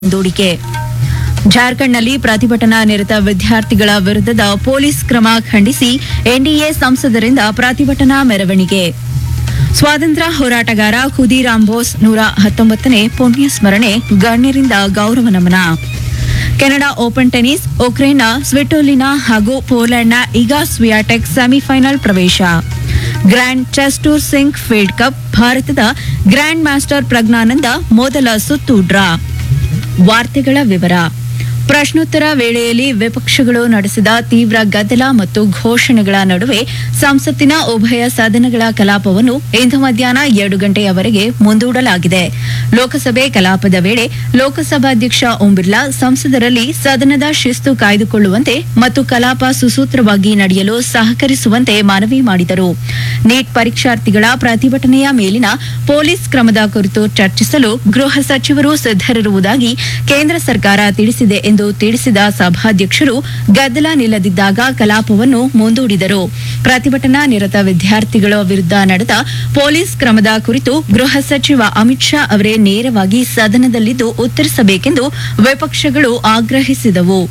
ಮುಂದೂಡಿಕೆ ಜಾರ್ಖಂಡ್ನಲ್ಲಿ ಪ್ರತಿಭಟನಾ ನಿರತ ವಿದ್ಯಾರ್ಥಿಗಳ ವಿರುದ್ಧದ ಪೊಲೀಸ್ ಕ್ರಮ ಖಂಡಿಸಿ ಎನ್ಡಿಎ ಸಂಸದರಿಂದ ಪ್ರತಿಭಟನಾ ಮೆರವಣಿಗೆ ಸ್ವಾತಂತ್ರ್ಯ ಹೋರಾಟಗಾರ ಖುದಿರಾಮ್ ಬೋಸ್ ನೂರ ಹತ್ತೊಂಬತ್ತನೇ ಪುಣ್ಯ ಸ್ಮರಣೆ ಗಣ್ಯರಿಂದ ಗೌರವ ನಮನ ಕೆನಡಾ ಓಪನ್ ಟೆನಿಸ್ ಉಕ್ರೇನ್ನ ಸ್ವಿಟೋಲಿನಾ ಹಾಗೂ ಪೋಲೆಂಡ್ನ ಇಗಾ ಸ್ವಿಯಾಟೆಕ್ ಸೆಮಿಫೈನಲ್ ಪ್ರವೇಶ grand chess tour Sinquefield cup ಭಾರತದ ಗ್ರ್ಯಾಂಡ್ ಮಾಸ್ಟರ್ ಪ್ರಜ್ಞಾನಂದ ಮೊದಲ ಸುತ್ತು ಡ್ರಾ ವಾರ್ತೆಗಳ ವಿವರ ಪ್ರಶ್ನೋತ್ತರ ವೇಳೆಯಲ್ಲಿ ವಿಪಕ್ಷಗಳು ನಡೆಸಿದ ತೀವ್ರ ಗದ್ದಲ ಮತ್ತು ಘೋಷಣೆಗಳ ನಡುವೆ ಸಂಸತ್ತಿನ ಉಭಯ ಸದನಗಳ ಕಲಾಪವನ್ನು ಇಂದು ಮಧ್ಯಾಹ್ನ ಎರಡು ಗಂಟೆಯವರೆಗೆ ಮುಂದೂಡಲಾಗಿದೆ ಲೋಕಸಭೆ ಕಲಾಪದ ವೇಳೆ ಲೋಕಸಭಾಧ್ಯಕ್ಷ ಓಂ ಬಿರ್ಲಾ ಸಂಸದರಲ್ಲಿ ಸದನದ ಶಿಸ್ತು ಕಾಯ್ದುಕೊಳ್ಳುವಂತೆ ಮತ್ತು ಕಲಾಪ ಸುಸೂತ್ರವಾಗಿ ನಡೆಯಲು ಸಹಕರಿಸುವಂತೆ ಮನವಿ ಮಾಡಿದರು ನೀಟ್ ಪರೀಕ್ಷಾರ್ಥಿಗಳ ಪ್ರತಿಭಟನೆಯ ಮೇಲಿನ ಪೊಲೀಸ್ ಕ್ರಮದ ಕುರಿತು ಚರ್ಚಿಸಲು ಗೃಹ ಸಚಿವರು ಸಿದ್ದರಿರುವುದಾಗಿ ಕೇಂದ್ರ ಸರ್ಕಾರ ತಿಳಿಸಿದೆ ಎಂದು ತಿಳಿಸಿದ ಸಭಾಧ್ಯಕ್ಷರು ಗದ್ದಲ ನಿಲ್ಲದಿದ್ದಾಗ ಕಲಾಪವನ್ನು ಮುಂದೂಡಿದರು ಪ್ರತಿಭಟನಾ ನಿರತ ವಿದ್ಯಾರ್ಥಿಗಳ ವಿರುದ್ಧ ನಡೆದ ಪೊಲೀಸ್ ಕ್ರಮದ ಕುರಿತು ಗೃಹ ಸಚಿವ ಅಮಿತ್ ಶಾ ಅವರೇ ನೇರವಾಗಿ ಸದನದಲ್ಲಿದ್ದು ಉತ್ತರಿಸಬೇಕೆಂದು ವಿಪಕ್ಷಗಳು ಆಗ್ರಹಿಸಿದವು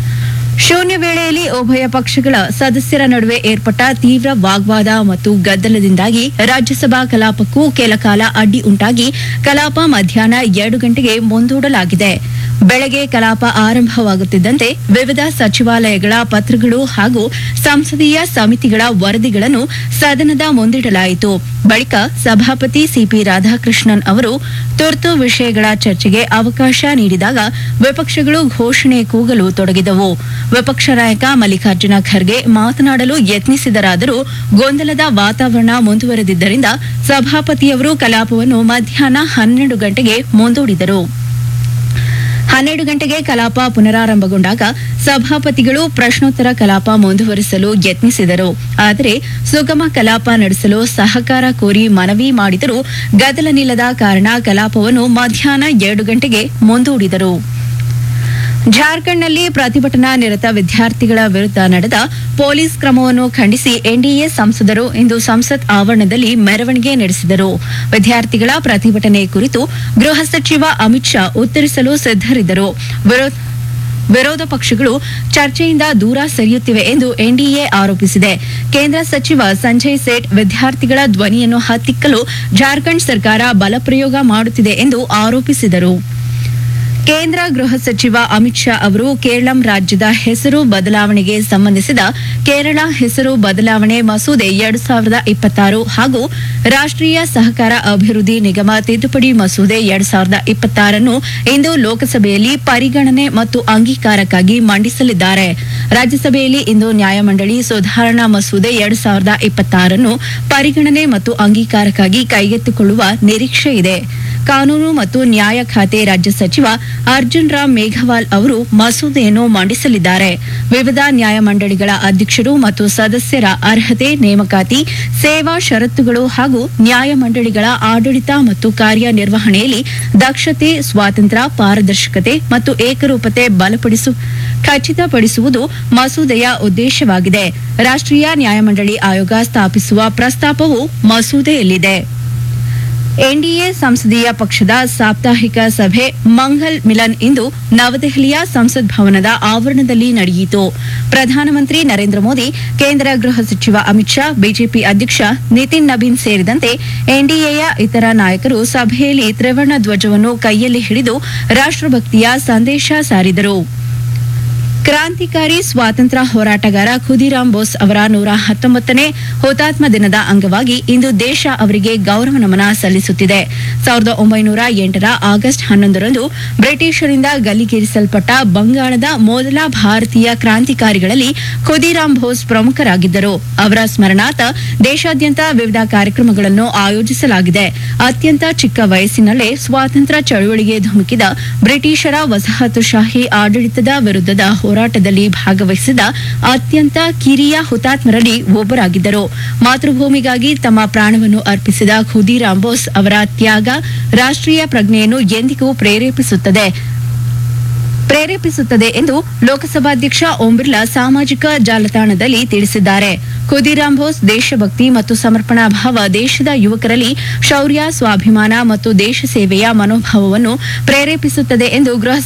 ಶೂನ್ಯ ವೇಳೆಯಲ್ಲಿ ಉಭಯ ಪಕ್ಷಗಳ ಸದಸ್ಯರ ನಡುವೆ ಏರ್ಪಟ್ಟ ತೀವ್ರ ವಾಗ್ವಾದ ಮತ್ತು ಗದ್ದಲದಿಂದಾಗಿ ರಾಜ್ಯಸಭಾ ಕಲಾಪಕ್ಕೂ ಕೆಲ ಕಾಲ ಅಡ್ಡಿ ಉಂಟಾಗಿ ಕಲಾಪ ಮಧ್ಯಾಹ್ನ ಎರಡು ಗಂಟೆಗೆ ಮುಂದೂಡಲಾಗಿದೆ ಬೆಳಗ್ಗೆ ಕಲಾಪ ಆರಂಭವಾಗುತ್ತಿದ್ದಂತೆ ವಿವಿಧ ಸಚಿವಾಲಯಗಳ ಪತ್ರಗಳು ಹಾಗೂ ಸಂಸದೀಯ ಸಮಿತಿಗಳ ವರದಿಗಳನ್ನು ಸದನದ ಮುಂದಿಡಲಾಯಿತು ಬಳಿಕ ಸಭಾಪತಿ ಸಿಪಿ ರಾಧಾಕೃಷ್ಣನ್ ಅವರು ತುರ್ತು ವಿಷಯಗಳ ಚರ್ಚೆಗೆ ಅವಕಾಶ ನೀಡಿದಾಗ ವಿಪಕ್ಷಗಳು ಘೋಷಣೆ ಕೂಗಲು ತೊಡಗಿದವು ವಿಪಕ್ಷ ನಾಯಕ ಮಲ್ಲಿಕಾರ್ಜುನ ಖರ್ಗೆ ಮಾತನಾಡಲು ಯತ್ನಿಸಿದರಾದರೂ ಗೊಂದಲದ ವಾತಾವರಣ ಮುಂದುವರೆದಿದ್ದರಿಂದ ಸಭಾಪತಿಯವರು ಕಲಾಪವನ್ನು ಮಧ್ಯಾಹ್ನ ಹನ್ನೆರಡು ಗಂಟೆಗೆ ಮುಂದೂಡಿದರು ಹನ್ನೆರಡು ಗಂಟೆಗೆ ಕಲಾಪ ಪುನರಾರಂಭಗೊಂಡಾಗ ಸಭಾಪತಿಗಳು ಪ್ರಶ್ನೋತ್ತರ ಕಲಾಪ ಮುಂದುವರಿಸಲು ಯತ್ನಿಸಿದರು ಆದರೆ ಸುಗಮ ಕಲಾಪ ನಡೆಸಲು ಸಹಕಾರ ಕೋರಿ ಮನವಿ ಮಾಡಿದರೂ ಗದ್ದಲ ನಿಲ್ಲದ ಕಾರಣ ಕಲಾಪವನ್ನು ಮಧ್ಯಾಹ್ನ ಎರಡು ಗಂಟೆಗೆ ಮುಂದೂಡಿದರು ಜಾರ್ಖಂಡ್ನಲ್ಲಿ ಪ್ರತಿಭಟನಾ ನಿರತ ವಿದ್ಯಾರ್ಥಿಗಳ ವಿರುದ್ಧ ನಡೆದ ಪೊಲೀಸ್ ಕ್ರಮವನ್ನು ಖಂಡಿಸಿ ಎನ್ಡಿಎ ಸಂಸದರು ಇಂದು ಸಂಸತ್ ಆವರಣದಲ್ಲಿ ಮೆರವಣಿಗೆ ನಡೆಸಿದರು ವಿದ್ಯಾರ್ಥಿಗಳ ಪ್ರತಿಭಟನೆ ಕುರಿತು ಗೃಹ ಸಚಿವ ಅಮಿತ್ ಶಾ ಉತ್ತರಿಸಲು ಸಿದ್ದರಿದ್ದರು ವಿರೋಧ ವಿರೋಧ ಪಕ್ಷಗಳು ಚರ್ಚೆಯಿಂದ ದೂರ ಸರಿಯುತ್ತಿವೆ ಎಂದು ಎನ್ಡಿಎ ಆರೋಪಿಸಿದೆ ಕೇಂದ್ರ ಸಚಿವ ಸಂಜಯ್ ಸೇಠ್ ವಿದ್ಯಾರ್ಥಿಗಳ ಧ್ವನಿಯನ್ನು ಹತ್ತಿಕ್ಕಲು ಜಾರ್ಖಂಡ್ ಸರ್ಕಾರ ಬಲಪ್ರಯೋಗ ಮಾಡುತ್ತಿದೆ ಎಂದು ಆರೋಪಿಸಿದರು ಕೇಂದ್ರ ಗೃಹ ಸಚಿವ ಅಮಿತ್ ಶಾ ಅವರು ಕೇರಳಂ ರಾಜ್ಯದ ಹೆಸರು ಬದಲಾವಣೆಗೆ ಸಂಬಂಧಿಸಿದ ಕೇರಳ ಹೆಸರು ಬದಲಾವಣೆ ಮಸೂದೆ ಎರಡು ಸಾವಿರದ ಇಪ್ಪತ್ತಾರು ಹಾಗೂ ರಾಷ್ಟ್ರೀಯ ಸಹಕಾರ ಅಭಿವೃದ್ಧಿ ನಿಗಮ ತಿದ್ದುಪಡಿ ಮಸೂದೆ ಎರಡು ಸಾವಿರದ ಇಪ್ಪತ್ತಾರನ್ನು ಇಂದು ಲೋಕಸಭೆಯಲ್ಲಿ ಪರಿಗಣನೆ ಮತ್ತು ಅಂಗೀಕಾರಕ್ಕಾಗಿ ಮಂಡಿಸಲಿದ್ದಾರೆ ರಾಜ್ಯಸಭೆಯಲ್ಲಿ ಇಂದು ನ್ಯಾಯಮಂಡಳಿ ಸುಧಾರಣಾ ಮಸೂದೆ ಎರಡು ಸಾವಿರದ ಇಪ್ಪತ್ತಾರನ್ನು ಪರಿಗಣನೆ ಮತ್ತು ಅಂಗೀಕಾರಕ್ಕಾಗಿ ಕೈಗೆತ್ತಿಕೊಳ್ಳುವ ನಿರೀಕ್ಷೆ ಇದೆ ಕಾನೂನು ಮತ್ತು ನ್ಯಾಯ ಖಾತೆ ರಾಜ್ಯ ಸಚಿವ ಅರ್ಜುನ್ ರಾಮ್ ಮೇಘವಾಲ್ ಅವರು ಮಸೂದೆಯನ್ನು ಮಂಡಿಸಲಿದ್ದಾರೆ ವಿವಿಧ ನ್ಯಾಯಮಂಡಳಿಗಳ ಅಧ್ಯಕ್ಷರು ಮತ್ತು ಸದಸ್ಯರ ಅರ್ಹತೆ ನೇಮಕಾತಿ ಸೇವಾ ಷರತ್ತುಗಳು ಹಾಗೂ ನ್ಯಾಯಮಂಡಳಿಗಳ ಆಡಳಿತ ಮತ್ತು ಕಾರ್ಯನಿರ್ವಹಣೆಯಲ್ಲಿ ದಕ್ಷತೆ ಸ್ವಾತಂತ್ರ್ಯ ಪಾರದರ್ಶಕತೆ ಮತ್ತು ಏಕರೂಪತೆ ಬಲಪಡಿಸು ಖಚಿತಪಡಿಸುವುದು ಮಸೂದೆಯ ಉದ್ದೇಶವಾಗಿದೆ ರಾಷ್ಟ್ರೀಯ ನ್ಯಾಯಮಂಡಳಿ ಆಯೋಗ ಸ್ಥಾಪಿಸುವ ಪ್ರಸ್ತಾಪವು ಮಸೂದೆಯಲ್ಲಿದೆ ಎನ್ಡಿಎ ಸಂಸದೀಯ ಪಕ್ಷದ ಸಾಪ್ತಾಹಿಕ ಸಭೆ ಮಂಗಲ್ ಮಿಲನ್ ಇಂದು ನವದೆಹಲಿಯ ಸಂಸತ್ ಭವನದ ಆವರಣದಲ್ಲಿ ನಡೆಯಿತು ಪ್ರಧಾನಮಂತ್ರಿ ನರೇಂದ್ರ ಮೋದಿ ಕೇಂದ್ರ ಗೃಹ ಸಚಿವ ಅಮಿತ್ ಶಾ ಬಿಜೆಪಿ ಅಧ್ಯಕ್ಷ ನಿತಿನ್ ನಬೀನ್ ಸೇರಿದಂತೆ ಎನ್ಡಿಎಯ ಇತರ ನಾಯಕರು ಸಭೆಯಲ್ಲಿ ತ್ರಿವರ್ಣ ಧ್ವಜವನ್ನು ಕೈಯಲ್ಲಿ ಹಿಡಿದು ರಾಷ್ಟ್ರಭಕ್ತಿಯ ಸಂದೇಶ ಸಾರಿದರು ಕ್ರಾಂತಿಕಾರಿ ಸ್ವಾತಂತ್ರ್ಯ ಹೋರಾಟಗಾರ ಖುದಿರಾಮ್ ಬೋಸ್ ಅವರ ನೂರ ಹತ್ತೊಂಬತ್ತನೇ ಹುತಾತ್ಮ ದಿನದ ಅಂಗವಾಗಿ ಇಂದು ದೇಶ ಅವರಿಗೆ ಗೌರವ ನಮನ ಸಲ್ಲಿಸುತ್ತಿದೆ ಸಾವಿರದ ಒಂಬೈನೂರ ಎಂಟರ ಆಗಸ್ಟ್ ಹನ್ನೊಂದರಂದು ಬ್ರಿಟಿಷರಿಂದ ಗಲ್ಲಿಗೇರಿಸಲ್ಪಟ್ಟ ಬಂಗಾಳದ ಮೊದಲ ಭಾರತೀಯ ಕ್ರಾಂತಿಕಾರಿಗಳಲ್ಲಿ ಖುದಿರಾಮ್ ಬೋಸ್ ಪ್ರಮುಖರಾಗಿದ್ದರು ಅವರ ಸ್ಮರಣಾರ್ಥ ದೇಶಾದ್ಯಂತ ವಿವಿಧ ಕಾರ್ಯಕ್ರಮಗಳನ್ನು ಆಯೋಜಿಸಲಾಗಿದೆ ಅತ್ಯಂತ ಚಿಕ್ಕ ವಯಸ್ಸಿನಲ್ಲೇ ಸ್ವಾತಂತ್ರ್ಯ ಚಳುವಳಿಗೆ ಧುಮುಕಿದ ಬ್ರಿಟಿಷರ ವಸಾಹತುಶಾಹಿ ಆಡಳಿತದ ವಿರುದ್ಧದ ಹೋರಾಟದಲ್ಲಿ ಭಾಗವಹಿಸಿದ ಅತ್ಯಂತ ಕಿರಿಯ ಹುತಾತ್ಮರಲ್ಲಿ ಒಬ್ಬರಾಗಿದ್ದರು ಮಾತೃಭೂಮಿಗಾಗಿ ತಮ್ಮ ಪ್ರಾಣವನ್ನು ಅರ್ಪಿಸಿದ ಖುದಿರಾಮ್ ಬೋಸ್ ಅವರ ತ್ಯಾಗ ರಾಷ್ಟ್ರೀಯ ಪ್ರಜ್ಞೆಯನ್ನು ಎಂದಿಗೂ ಪ್ರೇರೇಪಿಸುತ್ತದೆ ಪ್ರೇರೇಪಿಸುತ್ತದೆ ಎಂದು ಲೋಕಸಭಾಧ್ಯಕ್ಷ ಓಂ ಬಿರ್ಲಾ ಸಾಮಾಜಿಕ ಜಾಲತಾಣದಲ್ಲಿ ತಿಳಿಸಿದ್ದಾರೆ ಖುದಿರಾಮ್ ಬೋಸ್ ದೇಶಭಕ್ತಿ ಮತ್ತು ಸಮರ್ಪಣಾ ಭಾವ ದೇಶದ ಯುವಕರಲ್ಲಿ ಶೌರ್ಯ ಸ್ವಾಭಿಮಾನ ಮತ್ತು ದೇಶ ಸೇವೆಯ ಮನೋಭಾವವನ್ನು ಪ್ರೇರೇಪಿಸುತ್ತದೆ ಎಂದು ಗೃಹ